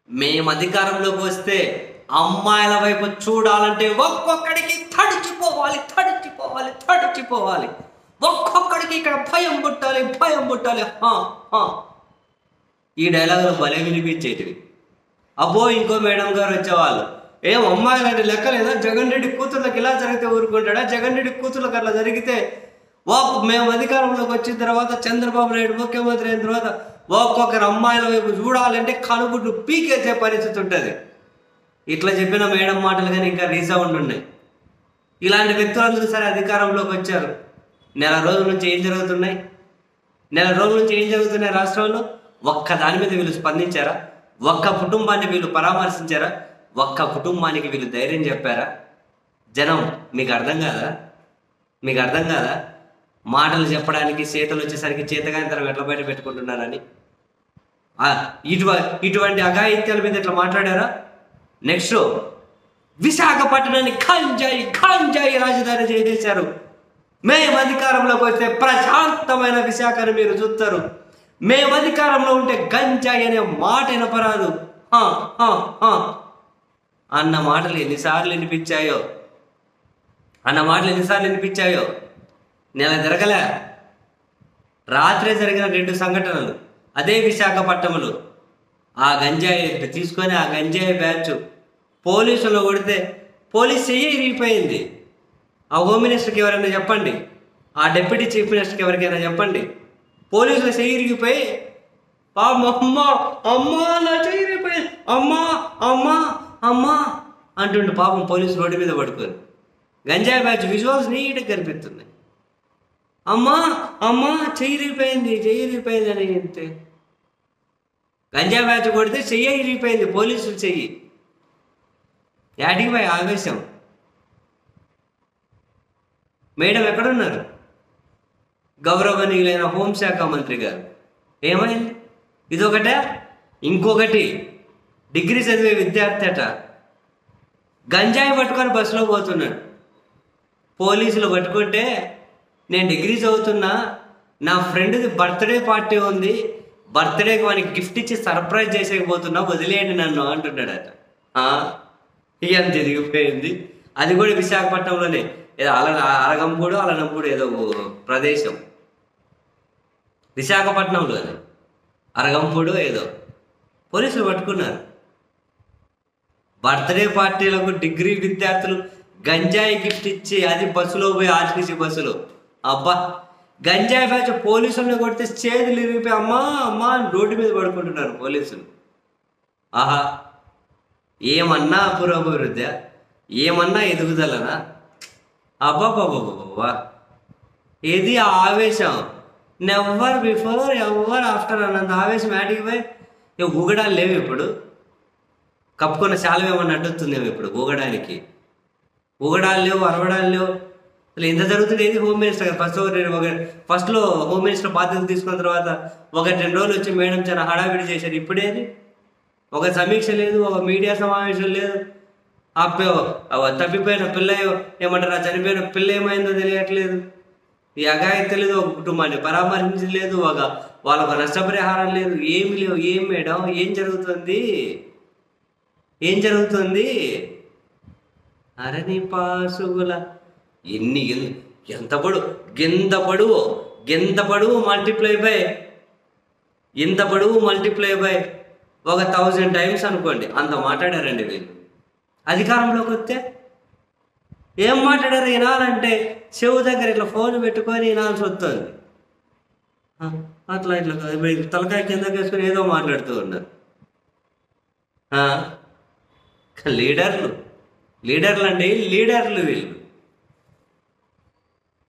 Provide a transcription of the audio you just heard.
మేము అధికారంలోకి వస్తే అమ్మాయిల వైపు చూడాలంటే ఒక్కొక్కడికి తడిచిపోవాలి తడిచిపోవాలి తడిచిపోవాలి ఒక్కొక్కడికి ఇక్కడ భయం పుట్టాలి భయం పుట్టాలి హా, హా. ఈ డైలాగులు భలే వినిపించేటివి అబ్బో ఇంకో మేడం గారు వచ్చేవాళ్ళు ఏం అమ్మాయిలు అంటే లెక్కలేదా జగన్ రెడ్డి కూతుర్లకు ఇలా జరిగితే ఊరుకుంటాడా జగన్ రెడ్డి కూతుర్లకు అట్లా జరిగితే ఓ మేము అధికారంలోకి వచ్చిన తర్వాత చంద్రబాబు నాయుడు ముఖ్యమంత్రి అయిన తర్వాత ఒక్కొక్కరు అమ్మాయిల వైపు చూడాలంటే కనుగుడ్డు పీకేసే పరిస్థితి ఉంటుంది ఇట్లా చెప్పిన మేడం మాటలు కానీ ఇంకా రీసౌండ్ ఉన్నాయి ఇలాంటి వ్యక్తులందరూ సరే అధికారంలోకి వచ్చారు నెల రోజుల నుంచి ఏం జరుగుతున్నాయి నెల రోజుల నుంచి ఏం జరుగుతున్నాయి రాష్ట్రంలో ఒక్క దాని మీద వీళ్ళు స్పందించారా ఒక్క కుటుంబాన్ని వీళ్ళు పరామర్శించారా ఒక్క కుటుంబానికి వీళ్ళు ధైర్యం చెప్పారా జనం మీకు అర్థం కాదా మీకు అర్థం కాదా మాటలు చెప్పడానికి చేతలు వచ్చేసరికి చేతగానితనం ఎట్లా బయట పెట్టుకుంటున్నారని ఆ, ఇటువ ఇటువంటి అఘాయిత్యాల మీద ఇట్లా మాట్లాడారా నెక్స్ట్ విశాఖపట్నాన్ని ఖంజాయి ఖంజాయి రాజధాని చేసేశారు మేము అధికారంలోకి వస్తే ప్రశాంతమైన విశాఖను మీరు చూస్తారు మేము అధికారంలో ఉంటే గంజాయి అనే మాట వినపరాదు హా, హా, హా. అన్న మాటలు ఎన్నిసార్లు వినిపించాయో అన్న మాటలు ఎన్నిసార్లు వినిపించాయో నెల తిరగలే రాత్రే జరిగిన రెండు సంఘటనలు అదే విశాఖపట్నంలో ఆ గంజాయి తీసుకొని ఆ గంజాయి బ్యాచ్ పోలీసులు కొడితే పోలీస్ చెయ్యి ఇరిగిపోయింది ఆ హోమ్ మినిస్టర్కి ఎవరైనా చెప్పండి ఆ డిప్యూటీ చీఫ్ మినిస్టర్కి ఎవరికైనా చెప్పండి పోలీసులు చెయ్యి ఇరిగిపోయి పాపం అమ్మ అమ్మా నా చెయ్యి ఇరిగిపోయింది అమ్మా అమ్మా అమ్మా అంటుండు పాపం పోలీసు రోడ్డు మీద పడుకొని గంజాయి బ్యాచ్ విజువల్స్ నీట్గా కనిపిస్తున్నాయి అమ్మా అమ్మా చెయ్యి ఇరిగిపోయింది చెయ్యి ఇరిగిపోయింది అని అంతే గంజా బ్యాచ్ కొడితే చెయ్యి ఇరిగిపోయింది పోలీసులు చెయ్యి యాటికి పోయి ఆవేశం మేడం ఎక్కడున్నారు గౌరవనీయులైన హోంశాఖ మంత్రి గారు ఏమైంది ఇదొకటే ఇంకొకటి డిగ్రీ చదివే విద్యార్థి అట గంజాయి పట్టుకొని బస్సులో పోతున్నాడు పోలీసులు పట్టుకుంటే నేను డిగ్రీ చదువుతున్నా నా ఫ్రెండ్ది బర్త్డే పార్టీ ఉంది బర్త్డేకి వానికి గిఫ్ట్ ఇచ్చి సర్ప్రైజ్ చేసేకపోతున్నా వదిలేయండి నన్ను అంటున్నాడట ఆ, ఇక తిరిగిపోయింది అది కూడా విశాఖపట్నంలోనే ఏదో అల అలగంపూడు అలనంపూడు ఏదో ఓ ప్రదేశం విశాఖపట్నంలోనే అరగంపూడు ఏదో పోలీసులు పట్టుకున్నారు బర్త్డే పార్టీలకు డిగ్రీ విద్యార్థులు గంజాయి గిఫ్ట్ ఇచ్చి అది బస్సులో పోయి ఆర్టీసీ బస్సులో అబ్బా గంజాయి బ్యాచ్ పోలీసులను కొడితే చేతులు ఇరిగిపోయి అమ్మా అమ్మా అని రోడ్డు మీద పడుకుంటున్నారు పోలీసులు ఆహా ఏమన్నా పురోభివృద్ధి ఏమన్నా ఎదుగుదలనా అబ్బాబాబాబా ఏది ఆ ఆవేశం నెవర్ బిఫోర్ ఎవర్ ఆఫ్టర్ అన్నంత ఆవేశం యాటికి పోయి ఇక ఊగడాలు లేవు ఇప్పుడు కప్పుకున్న శాలం ఏమన్నా అడ్డొస్తుందేమో ఇప్పుడు ఊగడానికి ఊగడాలు లేవు అరవడాలు లేవు అసలు ఎంత జరుగుతుంది ఏది హోమ్ మినిస్టర్ గారు ఫస్ట్ ఒక ఫస్ట్లో హోమ్ మినిస్టర్ బాధ్యత తీసుకున్న తర్వాత ఒకటి రెండు రోజులు వచ్చి మేడం చాలా హడావిడి చేశారు ఇప్పుడేది ఒక సమీక్ష లేదు ఒక మీడియా సమావేశం లేదు ఆ పి- ఆ తప్పిపోయిన పిల్ల ఏమంటారు ఆ చనిపోయిన పిల్ల ఏమైందో తెలియట్లేదు ఈ అగాయి తెలియదు ఒక కుటుంబాన్ని పరామర్శించలేదు ఒక వాళ్ళకు నష్టపరిహారం లేదు ఏమి లేవు ఏం మేడం ఏం జరుగుతుంది ఏం జరుగుతుంది అరణి పాసుగుల ఎన్ని ఎన్- ఎంత పొడువు గింత పొడువు గింత పొడువు మల్టిప్లై బై ఇంత పొడువు మల్టిప్లై బై ఒక థౌజండ్ టైమ్స్ అనుకోండి అంత మాట్లాడారండి వీళ్ళు అధికారంలోకి వస్తే ఏం మాట్లాడారు వినాలంటే చెవు దగ్గర ఇట్లా ఫోన్ పెట్టుకొని వినాల్సి వస్తుంది ఆ, అట్లా ఇట్లా కాదు. మీరు తలకాయ కిందకి వేసుకొని ఏదో మాట్లాడుతూ ఉన్నారు ఆ, లీడర్లు లీడర్లు అండి లీడర్లు వీళ్ళు